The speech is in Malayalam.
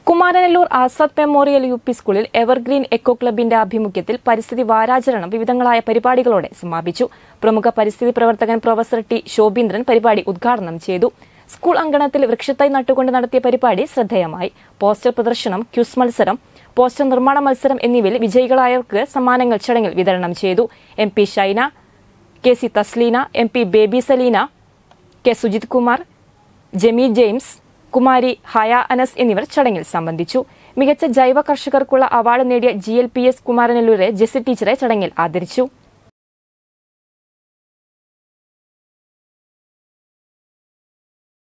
Kumaranellur Azad memorial U P സ്കൂളിൽ എവർഗ്രീൻ എക്കോ ക്ലബിന്റെ ആഭിമുഖ്യത്തിൽ പരിസ്ഥിതി വാരാചരണം വിവിധങ്ങളായ പരിപാടികളോടെ സമാപിച്ചു പ്രമുഖ പരിസ്ഥിതി പ്രവർത്തകൻ പ്രൊഫസർ ടി ശോഭീന്ദ്രൻ പരിപാടി ഉദ്ഘാടനം ചെയ്തു സ്കൂൾ അങ്കണത്തിൽ വൃക്ഷത്തൈ നട്ടുകൊണ്ട് നടത്തിയ പരിപാടി ശ്രദ്ധേയമായി പോസ്റ്റർ പ്രദർശനം ക്യൂസ് മത്സരം പോസ്റ്റർ നിർമ്മാണ മത്സരം എന്നിവയിൽ വിജയികളായവർക്ക് സമ്മാനങ്ങൾ ചടങ്ങിൽ വിതരണം ചെയ്തു M P Shaina K C Thasleena M P Baby Saleena K Sujith Kumar Jemi James Kumari Haya Anas എന്നിവർ ചടങ്ങിൽ സംബന്ധിച്ചു മികച്ച ജൈവ കർഷകർക്കുള്ള അവാർഡ് നേടിയ ജി എൽ പി എസ് കുമാരനെല്ലൂരെ ജെസി ടീച്ചറെ ചടങ്ങിൽ ആദരിച്ചു